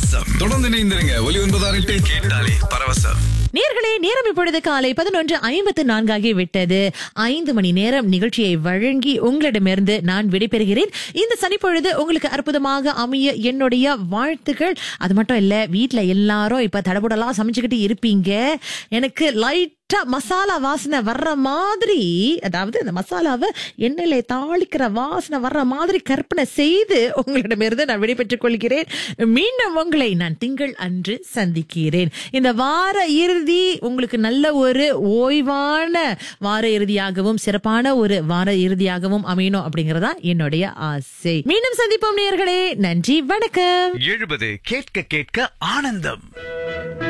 பரவசம் தொடர்ந்து இணைந்திருங்க ஒலி ஒன்பதாறு எட்டு கேட்டாலே பரவசம் நேர்களே நேரம் இப்பொழுது காலை பதினொன்று ஐம்பத்து நான்காகி விட்டது ஐந்து மணி நேரம் நிகழ்ச்சியை வழங்கி உங்களிடமிருந்து நான் விடைபெறுகிறேன் இந்த சனிப்பொழுது உங்களுக்கு அற்புதமாக அமைய என்னுடைய வாழ்த்துக்கள் அது மட்டும் இல்ல வீட்ல எல்லாரும் இப்ப தடபுடலா சமைச்சுக்கிட்டு இருப்பீங்க எனக்கு லைட்டா மசாலா வாசனை வர்ற மாதிரி அதாவது அந்த மசாலாவை எண்ணெயில தாளிக்கிற வாசனை வர்ற மாதிரி கற்பனை செய்து உங்களிடமிருந்து நான் விடைபெற்றுக் கொள்கிறேன் மீண்டும் உங்களை நான் திங்கள் அன்று சந்திக்கிறேன் இந்த வார இறுதி உங்களுக்கு நல்ல ஒரு ஓய்வான வார இறுதியாகவும் சிறப்பான ஒரு வார இறுதியாகவும் அமையணும் அப்படிங்கறதா என்னுடைய ஆசை மீண்டும் சந்திப்போம் நேயர்களே நன்றி வணக்கம் எழுபது கேட்க கேட்க ஆனந்தம்